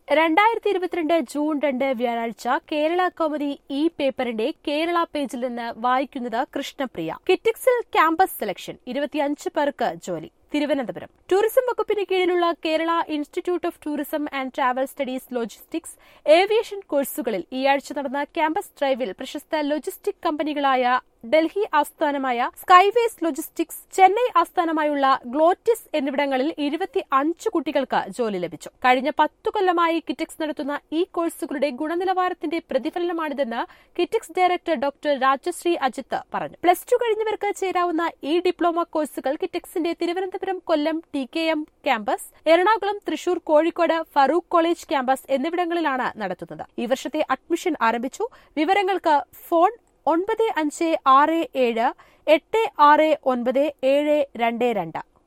രണ്ടായിരത്തി ഇരുപത്തിരണ്ട് ജൂൺ രണ്ട് വ്യാഴാഴ്ച കേരള കൗമുദി ഇ പേപ്പറിന്റെ കേരള പേജിൽ നിന്ന് വായിക്കുന്നത് കൃഷ്ണപ്രിയ കിറ്റിക്സിൽ ക്യാമ്പസ് സെലക്ഷൻ ഇരുപത്തിയഞ്ച് പേർക്ക് ജോലി തിരുവനന്തപുരം ടൂറിസം വകുപ്പിന് കീഴിലുള്ള Kerala institute of tourism and travel studies logistics aviation കോഴ്സുകളിൽ ഈ ആഴ്ച നടന്ന ക്യാമ്പസ് ഡ്രൈവിൽ പ്രശസ്ത ലോജിസ്റ്റിക് കമ്പനികളായ ഡൽഹി ആസ്ഥാനമായ സ്കൈവേസ് ലോജിസ്റ്റിക്സ് ചെന്നൈ ആസ്ഥാനമായുള്ള ഗ്ലോറ്റിസ് എന്നിവിടങ്ങളിൽ ഇരുപത്തി അഞ്ച് കുട്ടികൾക്ക് ജോലി ലഭിച്ചു കഴിഞ്ഞ പത്തു കൊല്ലമായി കിറ്റക്സ് നടത്തുന്ന ഈ കോഴ്സുകളുടെ ഗുണനിലവാരത്തിന്റെ പ്രതിഫലനമാണിതെന്ന് കിറ്റക്സ് ഡയറക്ടർ ഡോക്ടർ രാജശ്രീ അജിത്ത് പറഞ്ഞു പ്ലസ് ടു കഴിഞ്ഞവർക്ക് ചേരാവുന്ന ഈ ഡിപ്ലോമ കോഴ്സുകൾ കിറ്റക്സിന്റെ Thiruvananthapuram Kollam T K M campus Ernakulam Thrissur Kozhikode Farook college campus എന്നിവിടങ്ങളിലാണ് നടത്തുന്നത് ഈ വർഷത്തെ അഡ്മിഷൻ ആരംഭിച്ചു വിവരങ്ങൾക്ക് ഫോൺ ഒൻപത് അഞ്ച് ആറ് ഏഴ് എട്ട് ആറ് ഒൻപത് ഏഴ് രണ്ട് രണ്ട്